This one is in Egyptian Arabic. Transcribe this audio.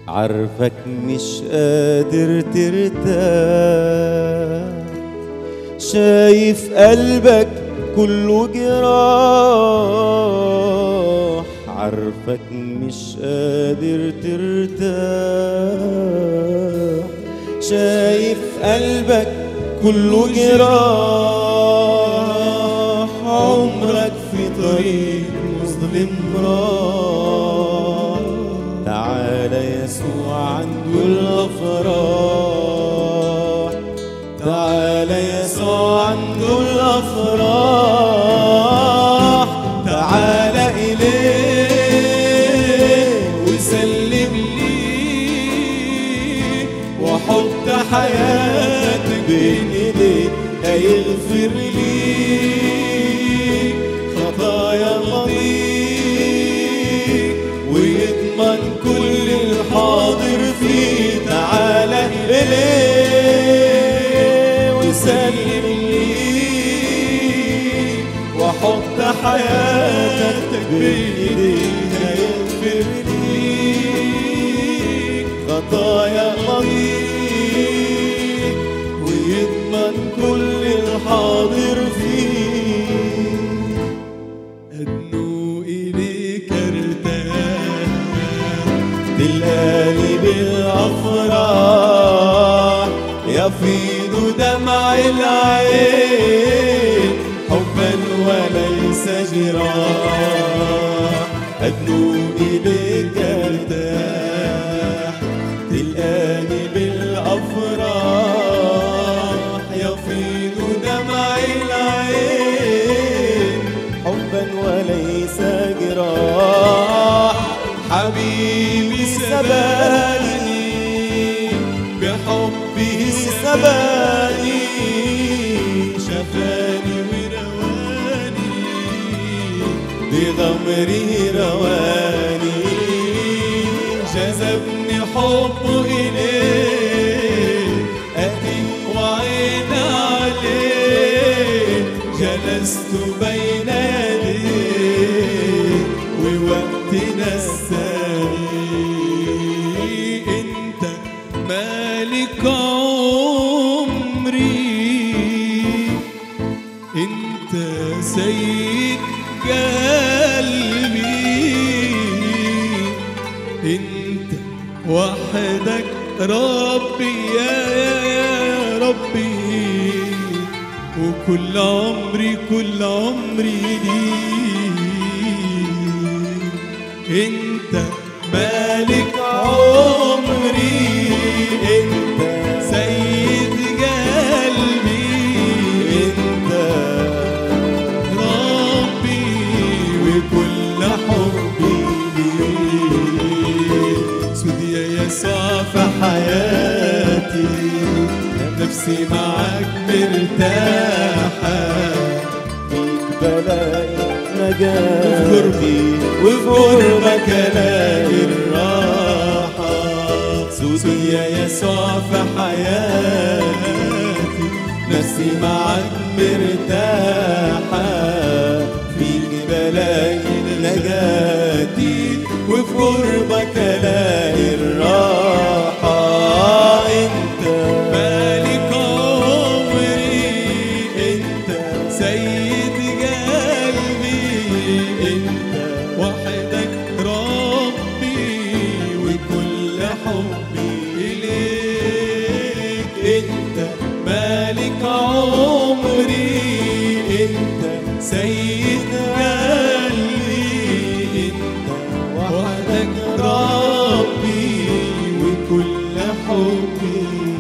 عارفك مش قادر ترتاح شايف قلبك كله جراح عارفك مش قادر ترتاح شايف قلبك كله جراح عمرك في طريق مظلم راح تعالى يسوع عنده الأفراح تعالى يسوع عنده الأفراح تعالى إليه وسلم ليه وحط حياتك بين ايديه هيغفر ليك خطايا ماضيك ويضمن كل الحاضر فيه تعالى إليه وسلم ليه وحط حياتك بين ايديه هيغفر ليك خطايا ماضيك ويضمن كل الحاضر فيه أدنو إليك ارتاح تلقاني بالأفراح يفيض دمع العين حبا وليس جراح أدنو إليك ارتاح تلقاني بالأفراح يفيض دمع العين حبا وليس جراح حبيبي سباني بحبه سباني شفاني ورواني بغمره رواني جذبني حبه إليه أتي وعين عليه جلست بين يديه ووقتنا الثاني انت مالك عمري انت سيد قلبي انت وحدك ربي يا يا يا ربي وكل عمري كل عمري ليك انت مالك عمري انت سيد قلبي انت ربي وكل حبي ليك سود يا يسوع في حياتي نفسي معاك مرتاحة فيك بلاقي نجاتي وفي قربك الاقي الراحة سودي يا يسوع في حياتي نفسي معاك مرتاحة فيك بلاقي نجاتي وفي قربك الاقي الراحة انت مالك عمري انت سيد قلبي انت وحدك ربي وكل حبي اليك انت مالك عمري انت سيد قلبي انت وحدك ربي وكل حبي